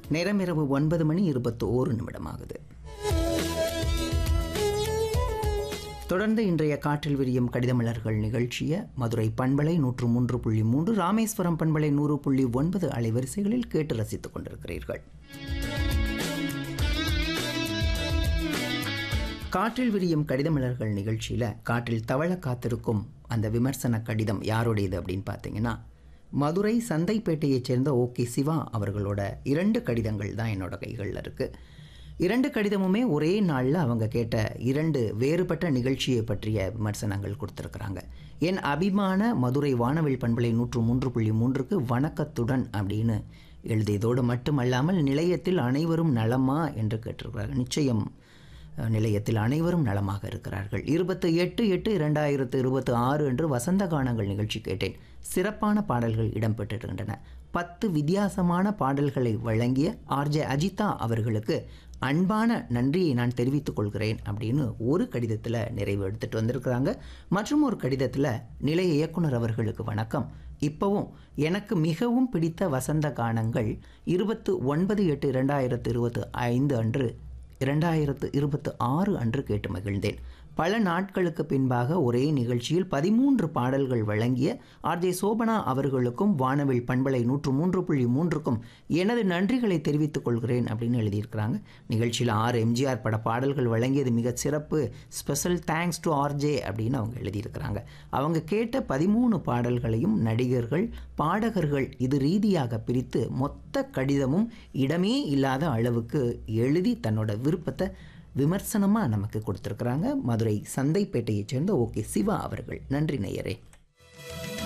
நேரம் இரவு ஒன்பது மணி இருபத்தி ஓரு நிமிடமாகுது தொடர்ந்து இன்றைய காற்றில் விரியும் கடிதமலர்கள் நிகழ்ச்சிய மதுரை பண்பலை நூற்று மூன்று புள்ளி மூன்று ராமேஸ்வரம் பண்பலை நூறு புள்ளி ஒன்பது அலைவரிசைகளில் கேட்டு ரசித்துக் கொண்டிருக்கிறீர்கள் காற்றில் விரியும் கடிதமலர்கள் நிகழ்ச்சியில் காற்றில் தவழ காத்திருக்கும் அந்த விமர்சன கடிதம் யாருடையது அப்படின்னு பார்த்தீங்கன்னா மதுரை சந்தைப்பேட்டையைச் சேர்ந்த ஓகே சிவா அவர்களோட இரண்டு கடிதங்கள் தான் என்னோட கைகளில் இருக்குது இரண்டு கடிதமுமே ஒரே நாளில் அவங்க கேட்ட இரண்டு வேறுபட்ட நிகழ்ச்சியை பற்றிய விமர்சனங்கள் கொடுத்துருக்குறாங்க என் அபிமான மதுரை வானவில் பண்பலை நூற்று மூன்று புள்ளி மூன்றுக்கு வணக்கத்துடன் அப்படின்னு எழுதியதோடு மட்டுமல்லாமல் நிலையத்தில் அனைவரும் நலமா என்று கேட்டிருக்கிறார்கள் நிச்சயம் அஹ், நிலையத்தில் அனைவரும் நலமாக இருக்கிறார்கள் இருபத்தி எட்டு எட்டு இரண்டாயிரத்து இருபத்தி ஆறு என்று வசந்த கானங்கள் நிகழ்ச்சி கேட்டேன் சிறப்பான பாடல்கள் இடம்பெற்றிருக்கின்றன பத்து வித்தியாசமான பாடல்களை வழங்கிய ஆர்ஜே அஜிதா அவர்களுக்கு அன்பான நன்றியை நான் தெரிவித்துக் கொள்கிறேன் அப்படின்னு ஒரு கடிதத்தில் நிறைவு எடுத்துட்டு வந்திருக்கிறாங்க மற்றும் ஒரு கடிதத்தில் நிலைய இயக்குனர் அவர்களுக்கு வணக்கம் இப்போவும் எனக்கு மிகவும் பிடித்த வசந்த கானங்கள் இருபத்து ஒன்பது எட்டு இரண்டாயிரத்து இருபத்து ஐந்து அன்று இரண்டாயிரத்து இருபத்து ஆறு அன்று கேட்டு மகிழ்ந்தேன் பல நாட்களுக்கு பின்பாக ஒரே நிகழ்ச்சியில் பதிமூன்று பாடல்கள் வழங்கிய ஆர்ஜே சோபனா அவர்களுக்கும் வானவில் பண்பலை நூற்று மூன்று புள்ளி மூன்றுக்கும் எனது நன்றிகளை தெரிவித்துக் கொள்கிறேன் அப்படின்னு எழுதியிருக்கிறாங்க நிகழ்ச்சியில் ஆறு எம்ஜிஆர் பட பாடல்கள் வழங்கியது மிக சிறப்பு ஸ்பெஷல் தேங்க்ஸ் டு ஆர்ஜே அப்படின்னு அவங்க எழுதியிருக்கிறாங்க அவங்க கேட்ட பதிமூணு பாடல்களையும் நடிகர்கள் பாடகர்கள் இது ரீதியாக பிரித்து மொத்த கடிதமும் இடமே இல்லாத அளவுக்கு எழுதி தன்னோட விருப்பத்தை விமர்சனமாக நமக்கு கொடுத்துருக்குறாங்க மதுரை சந்தைப்பேட்டையைச் சேர்ந்த ஓகே சிவா அவர்கள் நன்றி நேயரே